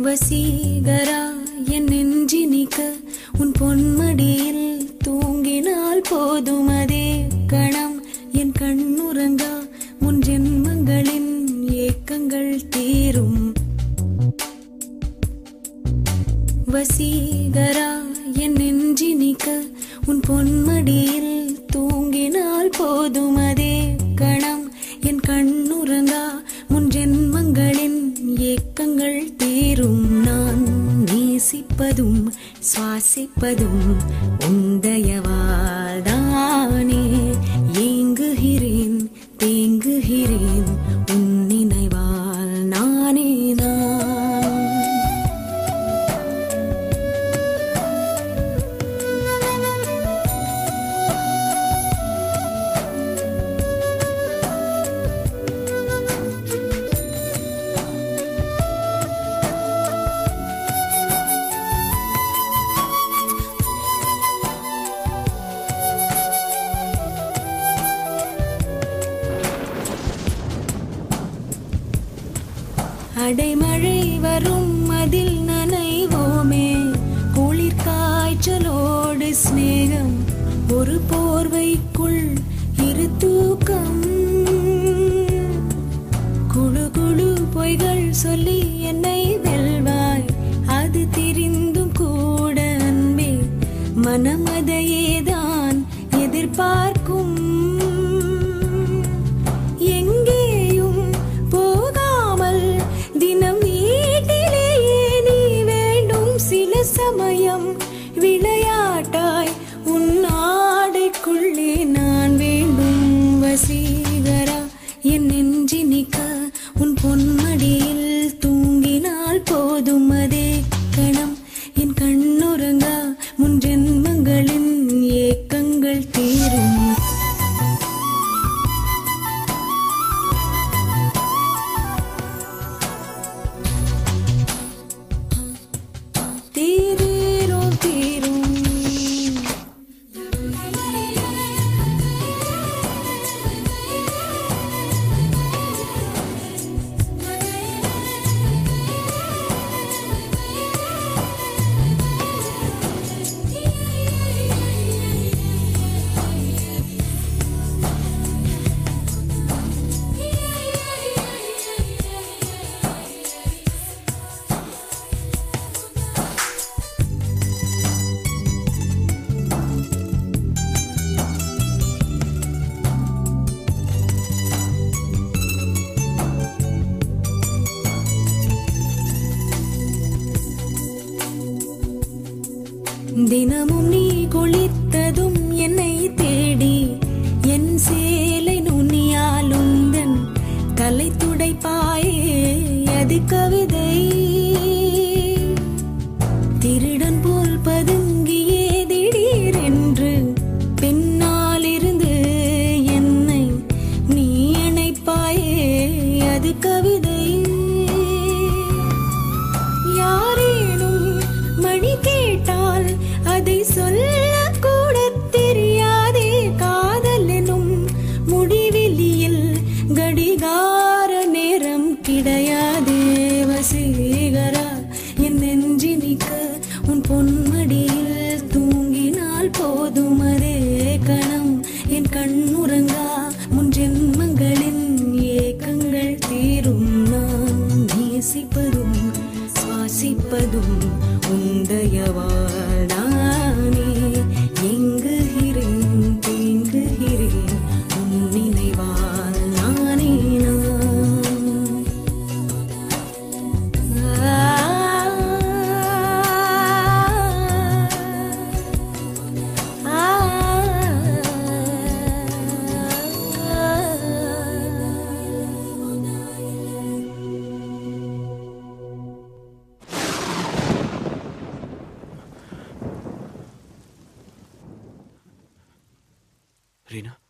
வசீகரா என் நெஞ்சினிக்க உன் பொன்மடியில் தூங்கினால் போதும் அதே கணம் என் கண்ணுறங்கா முன் ஜென்மங்களின் ஏக்கங்கள் தீரும் வசீகரா என் நெஞ்சினிக்க உன் பொன்மடியில் தூங்கினால் போதும் அதே கணம் என் கண்ணுறங்கா முன் ஜென்மங்களின் ஏக்கங்கள் தீரும் நான் நேசிப்பதும் சுவாசிப்பதும் உந்தயவால்தானே ஏங்குகிறேன் தேங்குகிறேன் உன் நினைவால் நானே நான் அடைமழை வரும் அதில் நனைவோமே குளிர் காய்ச்சலோடு சிநேகம் ஒரு போர்வைக்குள் இரு தூக்கம் குழு குழு பொய்கள் சொல்லி என்னை வெல்வாய் அது தெரிந்தும் கூட அன்பே மனமதையேதான் எதிர்பார்க்கும் எங்கேயும் போகாமல் தினம் வீட்டிலேயே நீ வேண்டும் சில சமயம் விளையாட்டாய் உன் ஆடைக்குள்ளே நான் வேண்டும் வசீகரா என் நெஞ்சினிக்க உன் பொன்மடியில் தூங்கினால் போதும் அதே கணம் என் கண்ணுறங்கா முன் ஜென்மங்களின் ஏக்கங்கள் தீரும் தீரீரும் தீரும் தினமும் நீ குளித்ததும் என்னை தேடி என் சேலை நுனியால் உந்தன் தலை துடைப்பாயே அது கவிதை திருடன் போல் பதுங்கியே திடீரென்று பின்னாலிருந்து என்னை நீ அணைப்பாயே அது கவிதை யாரேனும் மணி கேட்டால் அதை சொல்ல கூட தெரியாதே காதல் எனும் முடிவெளியில் கடிகார நேரம் கிடையாதே வசீகரா என் நெஞ்சினிக்க உன் பொன்மடியில் தூங்கினால் போதும் அதே கணம் என் கண்ணுறங்கா முன் ஜென்மங்களின் ஏக்கங்கள் தீரும் நான் நேசிப்பதும் சுவாசிப்பதும் உந்தயவால் நானே எங்குகிறேன் தேங்குகிறேன் உன் நினைவால் நானே நான் ரீனா